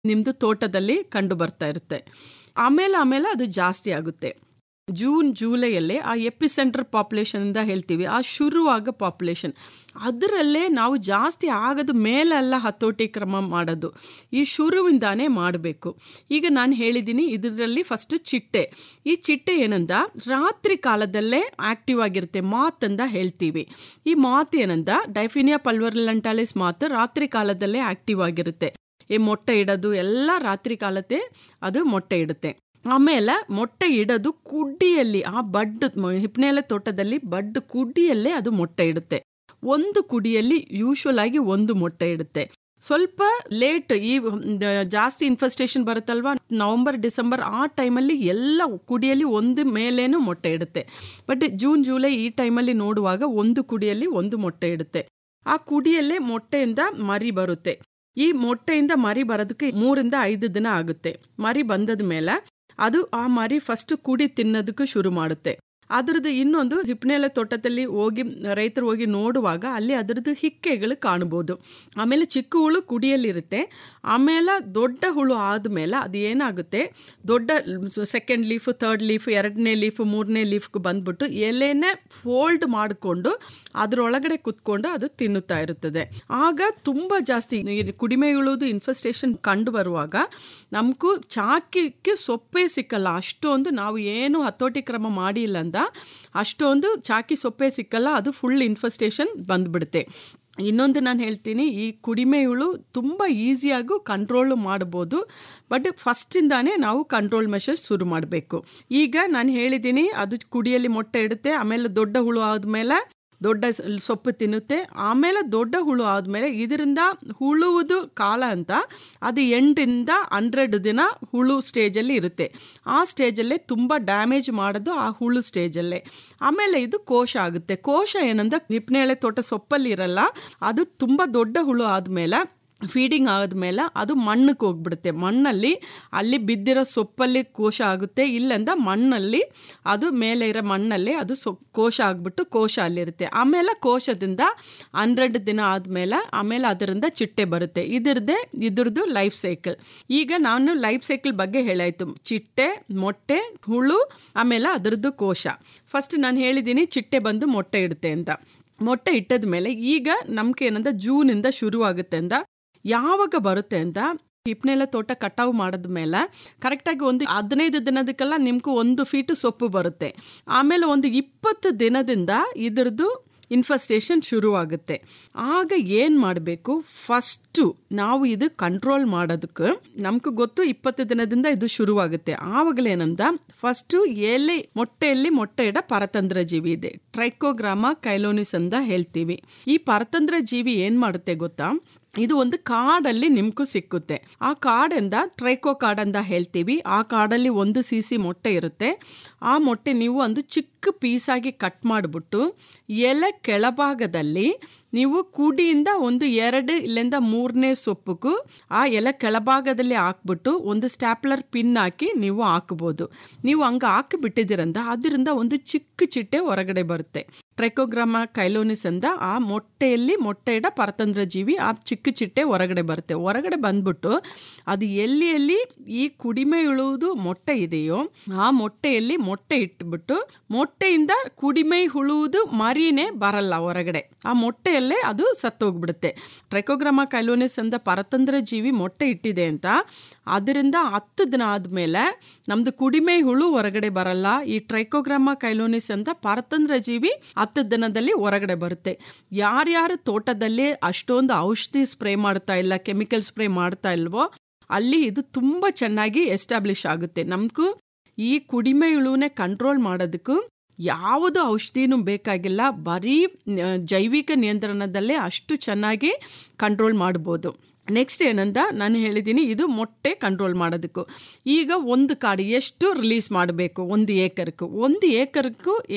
ನಿಮ್ಮದು ತೋಟದಲ್ಲಿ ಕಂಡು ಬರ್ತಾ ಇರುತ್ತೆ ಆಮೇಲೆ ಆಮೇಲೆ ಅದು ಜಾಸ್ತಿ ಆಗುತ್ತೆ ಜೂನ್ ಜೂಲೈಯಲ್ಲಿ ಆ ಎಪಿಸೆಂಟ್ರ್ ಪಾಪ್ಯುಲೇಷನ್ ಅಂತ ಹೇಳ್ತೀವಿ ಆ ಶುರುವಾಗ ಪಾಪ್ಯುಲೇಷನ್ ಅದರಲ್ಲೇ ನಾವು ಜಾಸ್ತಿ ಆಗದ ಮೇಲೆಲ್ಲ ಹತೋಟಿ ಕ್ರಮ ಮಾಡೋದು ಈ ಶುರುವಿಂದಾನೇ ಮಾಡಬೇಕು ಈಗ ನಾನು ಹೇಳಿದ್ದೀನಿ ಇದರಲ್ಲಿ ಫಸ್ಟ್ ಚಿಟ್ಟೆ ಈ ಚಿಟ್ಟೆ ಏನಂದ ರಾತ್ರಿ ಕಾಲದಲ್ಲೇ ಆಕ್ಟಿವ್ ಆಗಿರುತ್ತೆ ಮಾತ್ ಅಂತ ಹೇಳ್ತೀವಿ ಈ ಮಾತ್ ಏನಂದ ಡೈಫಿನಿಯಾ ಪಲ್ವರ್ಲಂಟಾಲಿಸ್ ಮಾತು ರಾತ್ರಿ ಕಾಲದಲ್ಲೇ ಆಕ್ಟಿವ್ ಆಗಿರುತ್ತೆ ಈ ಮೊಟ್ಟೆ ಇಡೋದು ಎಲ್ಲ ರಾತ್ರಿ ಕಾಲത്തെ ಅದು ಮೊಟ್ಟೆ ಇಡುತ್ತೆ ಆಮೇಲೆ ಮೊಟ್ಟೆ ಇಡೋದು ಕುಡ್ಡಿಯಲ್ಲಿ ಆ ಬಡ್ ಹಿಪ್ನೇಲೆ ತೋಟದಲ್ಲಿ ಬಡ್ ಕುಡ್ಡಿಯಲ್ಲೇ ಅದು ಮೊಟ್ಟೆ ಇಡುತ್ತೆ ಒಂದು ಕುಡಿಯಲ್ಲಿ ಯೂಶ್ವಲ್ ಆಗಿ ಒಂದು ಮೊಟ್ಟೆ ಇಡುತ್ತೆ ಸ್ವಲ್ಪ ಲೇಟ್ ಈ ಜಾಸ್ತಿ ಇನ್ಫೆಸ್ಟೇಷನ್ ಬರುತ್ತಲ್ವಾ ನವಂಬರ್ ಡಿಸೆಂಬರ್ ಆ ಟೈಮಲ್ಲಿ ಎಲ್ಲ ಕುಡಿಯಲ್ಲಿ ಒಂದು ಮೇಲೇನು ಮೊಟ್ಟೆ ಇಡುತ್ತೆ ಬಟ್ ಜೂನ್ ಜುಲೈ ಈ ಟೈಮಲ್ಲಿ ನೋಡುವಾಗ ಒಂದು ಕುಡಿಯಲ್ಲಿ ಒಂದು ಮೊಟ್ಟೆ ಇಡುತ್ತೆ ಆ ಕುಡಿಯಲ್ಲೇ ಮೊಟ್ಟೆಯಿಂದ ಮರಿ ಬರುತ್ತೆ ಈ ಮೊಟ್ಟೆಯಿಂದ ಮರಿ ಬರೋದಕ್ಕೆ ಮೂರಿಂದ ಐದು ದಿನ ಆಗುತ್ತೆ ಮರಿ ಬಂದದ ಮೇಲೆ ಅದು ಆ ಮರಿ ಫಸ್ಟ್ ಕುಡಿ ತಿನ್ನೋದಕ್ಕೂ ಶುರು ಮಾಡುತ್ತೆ ಅದರದ್ದು ಇನ್ನೊಂದು ಹಿಪ್ನೇಲೆ ತೋಟದಲ್ಲಿ ಹೋಗಿ ರೈತರು ಹೋಗಿ ನೋಡುವಾಗ ಅಲ್ಲಿ ಅದರದ್ದು ಹಿಕ್ಕೆಗಳು ಕಾಣ್ಬೋದು ಆಮೇಲೆ ಚಿಕ್ಕ ಹುಳು ಕುಡಿಯಲ್ಲಿರುತ್ತೆ ಆಮೇಲೆ ದೊಡ್ಡ ಹುಳು ಆದಮೇಲೆ ಅದು ಏನಾಗುತ್ತೆ ದೊಡ್ಡ ಸೆಕೆಂಡ್ ಲೀಫ್ ಥರ್ಡ್ ಲೀಫ್ ಎರಡನೇ ಲೀಫ್ ಮೂರನೇ ಲೀಫ್ಗೆ ಬಂದ್ಬಿಟ್ಟು ಎಲೆನೇ ಫೋಲ್ಡ್ ಮಾಡಿಕೊಂಡು ಅದರೊಳಗಡೆ ಕುತ್ಕೊಂಡು ಅದು ತಿನ್ನುತ್ತಾ ಇರುತ್ತದೆ ಆಗ ತುಂಬ ಜಾಸ್ತಿ ಕುಡಿಮೆ ಹುಳುದು ಇನ್ಫೆಸ್ಟೇಷನ್ ಕಂಡು ಬರುವಾಗ ನಮಗೂ ಚಾಕಿಕ್ಕೆ ಸೊಪ್ಪೇ ಸಿಕ್ಕಲ್ಲ ಅಷ್ಟೊಂದು ನಾವು ಏನು ಹತೋಟಿ ಕ್ರಮ ಮಾಡಿಲ್ಲ ಅಂತ ಅಷ್ಟೊಂದು ಚಾಕಿ ಸೊಪ್ಪೆ ಸಿಕ್ಕಲ್ಲ ಅದು ಫುಲ್ ಇನ್ಫೆಸ್ಟೇಷನ್ ಬಂದ್ಬಿಡುತ್ತೆ ಇನ್ನೊಂದು ನಾನು ಹೇಳ್ತೀನಿ ಈ ಕುಡಿಮೆ ಹುಳು ತುಂಬ ಈಸಿಯಾಗೂ ಕಂಟ್ರೋಲ್ ಮಾಡ್ಬೋದು ಬಟ್ ಫಸ್ಟಿಂದಾನೇ ನಾವು ಕಂಟ್ರೋಲ್ ಮೆಷರ್ಸ್ ಶುರು ಮಾಡಬೇಕು ಈಗ ನಾನು ಹೇಳಿದ್ದೀನಿ ಅದು ಕುಡಿಯಲ್ಲಿ ಮೊಟ್ಟೆ ಇಡುತ್ತೆ ಆಮೇಲೆ ದೊಡ್ಡ ಹುಳು ಆದಮೇಲೆ ದೊಡ್ಡ ಸೊಪ್ಪು ತಿನ್ನುತ್ತೆ ಆಮೇಲೆ ದೊಡ್ಡ ಹುಳು ಆದಮೇಲೆ ಇದರಿಂದ ಹುಳುವುದು ಕಾಲ ಅಂತ ಅದು ಎಂಟಿಂದ ಹಂಡ್ರೆಡ್ ದಿನ ಹುಳು ಸ್ಟೇಜಲ್ಲಿ ಇರುತ್ತೆ ಆ ಸ್ಟೇಜಲ್ಲೇ ತುಂಬ ಡ್ಯಾಮೇಜ್ ಮಾಡೋದು ಆ ಹುಳು ಸ್ಟೇಜಲ್ಲೇ ಆಮೇಲೆ ಇದು ಕೋಶ ಆಗುತ್ತೆ ಕೋಶ ಏನಂದ ನಿಪ್ನೇಳೆ ತೋಟ ಸೊಪ್ಪಲ್ಲಿ ಇರಲ್ಲ ಅದು ತುಂಬ ದೊಡ್ಡ ಹುಳು ಆದಮೇಲೆ ಫೀಡಿಂಗ್ ಆದಮೇಲೆ ಅದು ಮಣ್ಣಿಗೆ ಹೋಗ್ಬಿಡುತ್ತೆ ಮಣ್ಣಲ್ಲಿ ಅಲ್ಲಿ ಬಿದ್ದಿರೋ ಸೊಪ್ಪಲ್ಲಿ ಕೋಶ ಆಗುತ್ತೆ ಇಲ್ಲಂದ ಮಣ್ಣಲ್ಲಿ ಅದು ಮೇಲೆ ಇರೋ ಮಣ್ಣಲ್ಲಿ ಅದು ಸೊ ಕೋಶ ಆಗಿಬಿಟ್ಟು ಕೋಶ ಅಲ್ಲಿರುತ್ತೆ ಆಮೇಲೆ ಕೋಶದಿಂದ ಹಂಡ್ರೆಡ್ ದಿನ ಆದಮೇಲೆ ಆಮೇಲೆ ಅದರಿಂದ ಚಿಟ್ಟೆ ಬರುತ್ತೆ ಇದರದ್ದೇ ಇದ್ರದ್ದು ಲೈಫ್ ಸೈಕಲ್ ಈಗ ನಾನು ಲೈಫ್ ಸೈಕಲ್ ಬಗ್ಗೆ ಹೇಳಾಯ್ತು ಚಿಟ್ಟೆ ಮೊಟ್ಟೆ ಹುಳು ಆಮೇಲೆ ಅದರದ್ದು ಕೋಶ ಫಸ್ಟ್ ನಾನು ಹೇಳಿದ್ದೀನಿ ಚಿಟ್ಟೆ ಬಂದು ಮೊಟ್ಟೆ ಇಡುತ್ತೆ ಅಂತ ಮೊಟ್ಟೆ ಇಟ್ಟದ ಮೇಲೆ ಈಗ ನಮ್ಗೆ ಏನಂದ ಜೂನಿಂದ ಶುರು ಆಗುತ್ತೆ ಅಂತ ಯಾವಾಗ ಬರುತ್ತೆ ಅಂತ ಹಿಪ್ನೆಲ್ಲ ತೋಟ ಕಟಾವು ಮಾಡಿದ್ಮೇಲೆ ಕರೆಕ್ಟಾಗಿ ಒಂದು ಹದಿನೈದು ದಿನದಕ್ಕೆಲ್ಲ ನಿಮ್ಗೆ ಒಂದು ಫೀಟು ಸೊಪ್ಪು ಬರುತ್ತೆ ಆಮೇಲೆ ಒಂದು ಇಪ್ಪತ್ತು ದಿನದಿಂದ ಇದರದ್ದು ಇನ್ಫೆಸ್ಟೇಷನ್ ಶುರುವಾಗುತ್ತೆ ಆಗ ಏನು ಮಾಡಬೇಕು ಫಸ್ಟು ನಾವು ಇದು ಕಂಟ್ರೋಲ್ ಮಾಡೋದಕ್ಕೆ ನಮ್ಗೆ ಗೊತ್ತು ಇಪ್ಪತ್ತು ದಿನದಿಂದ ಇದು ಶುರುವಾಗುತ್ತೆ ಆವಾಗಲೇನಂದ ಫಸ್ಟು ಎಲೆ ಮೊಟ್ಟೆಯಲ್ಲಿ ಮೊಟ್ಟೆ ಇಡ ಪರತಂತ್ರ ಜೀವಿ ಇದೆ ಟ್ರೈಕೋಗ್ರಾಮ ಕೈಲೋನಿಸ್ ಅಂತ ಹೇಳ್ತೀವಿ ಈ ಪರತಂತ್ರ ಜೀವಿ ಏನು ಮಾಡುತ್ತೆ ಗೊತ್ತಾ ಇದು ಒಂದು ಕಾಡಲ್ಲಿ ನಿಮ್ಗೂ ಸಿಕ್ಕುತ್ತೆ ಆ ಕಾಡಿಂದ ಟ್ರೈಕೋ ಕಾರ್ಡ್ ಅಂತ ಹೇಳ್ತೀವಿ ಆ ಕಾಡಲ್ಲಿ ಒಂದು ಸಿ ಸಿ ಮೊಟ್ಟೆ ಇರುತ್ತೆ ಆ ಮೊಟ್ಟೆ ನೀವು ಒಂದು ಚಿಕ್ಕ ಪೀಸಾಗಿ ಕಟ್ ಮಾಡಿಬಿಟ್ಟು ಎಲೆ ಕೆಳಭಾಗದಲ್ಲಿ ನೀವು ಕುಡಿಯಿಂದ ಒಂದು ಎರಡು ಇಲ್ಲಿಂದ ಮೂರನೇ ಸೊಪ್ಪುಗೂ ಆ ಎಲೆ ಕೆಳಭಾಗದಲ್ಲಿ ಹಾಕ್ಬಿಟ್ಟು ಒಂದು ಸ್ಟ್ಯಾಪ್ಲರ್ ಪಿನ್ ಹಾಕಿ ನೀವು ಹಾಕ್ಬೋದು ನೀವು ಹಂಗೆ ಹಾಕಿಬಿಟ್ಟಿದ್ದೀರಂದ ಅದರಿಂದ ಒಂದು ಚಿಕ್ಕ ಚಿಟ್ಟೆ ಹೊರಗಡೆ ಬರುತ್ತೆ ಟ್ರೈಕೋಗ್ರಾಮ ಕೈಲೋನಿಸ್ ಅಂದ ಆ ಮೊಟ್ಟೆಯಲ್ಲಿ ಮೊಟ್ಟೆ ಇಡ ಪರತಂತ್ರ ಜೀವಿ ಆ ಚಿಕ್ಕ ಚಿಟ್ಟೆ ಹೊರಗಡೆ ಬರುತ್ತೆ ಹೊರಗಡೆ ಬಂದ್ಬಿಟ್ಟು ಅದು ಎಲ್ಲಿ ಎಲ್ಲಿ ಈ ಕುಡಿಮೆ ಇಳುವುದು ಮೊಟ್ಟೆ ಇದೆಯೋ ಆ ಮೊಟ್ಟೆಯಲ್ಲಿ ಮೊಟ್ಟೆ ಇಟ್ಬಿಟ್ಟು ಮೊಟ್ಟೆಯಿಂದ ಕುಡಿಮೆ ಹುಳುವುದು ಮರಿನೇ ಬರಲ್ಲ ಹೊರಗಡೆ ಆ ಮೊಟ್ಟೆಯಲ್ಲೇ ಅದು ಸತ್ತೋಗ್ಬಿಡುತ್ತೆ ಟ್ರೈಕೋಗ್ರಾಮ ಕೈಲೋನಿಸ್ ಅಂತ ಪರತಂತ್ರ ಜೀವಿ ಮೊಟ್ಟೆ ಇಟ್ಟಿದೆ ಅಂತ ಅದರಿಂದ ಹತ್ತು ದಿನ ಆದಮೇಲೆ ನಮ್ದು ಕುಡಿಮೆ ಹುಳು ಹೊರಗಡೆ ಬರಲ್ಲ ಈ ಟ್ರೈಕೋಗ್ರಾಮ ಕೈಲೋನಿಸ್ ಅಂತ ಪರತಂತ್ರ ಜೀವಿ ಹತ್ತು ದಿನದಲ್ಲಿ ಹೊರಗಡೆ ಬರುತ್ತೆ ಯಾರ್ಯಾರು ತೋಟದಲ್ಲಿ ಅಷ್ಟೊಂದು ಔಷಧಿ ಸ್ಪ್ರೇ ಮಾಡ್ತಾ ಇಲ್ಲ ಕೆಮಿಕಲ್ ಸ್ಪ್ರೇ ಮಾಡ್ತಾ ಇಲ್ವೋ ಅಲ್ಲಿ ಇದು ತುಂಬ ಚೆನ್ನಾಗಿ ಎಸ್ಟಾಬ್ಲಿಷ್ ಆಗುತ್ತೆ ನಮಗೂ ಈ ಕುಡಿಮೆ ಇಳುವನೆ ಕಂಟ್ರೋಲ್ ಮಾಡೋದಕ್ಕೂ ಯಾವುದು ಔಷಧಿನೂ ಬೇಕಾಗಿಲ್ಲ ಬರೀ ಜೈವಿಕ ನಿಯಂತ್ರಣದಲ್ಲೇ ಅಷ್ಟು ಚೆನ್ನಾಗಿ ಕಂಟ್ರೋಲ್ ಮಾಡ್ಬೋದು ನೆಕ್ಸ್ಟ್ ಏನಂತ ನಾನು ಹೇಳಿದ್ದೀನಿ ಇದು ಮೊಟ್ಟೆ ಕಂಟ್ರೋಲ್ ಮಾಡೋದಕ್ಕೂ ಈಗ ಒಂದು ಕಾಡು ಎಷ್ಟು ರಿಲೀಸ್ ಮಾಡಬೇಕು ಒಂದು ಏಕರ್ಕು ಒಂದು ಏಕರ್ಕು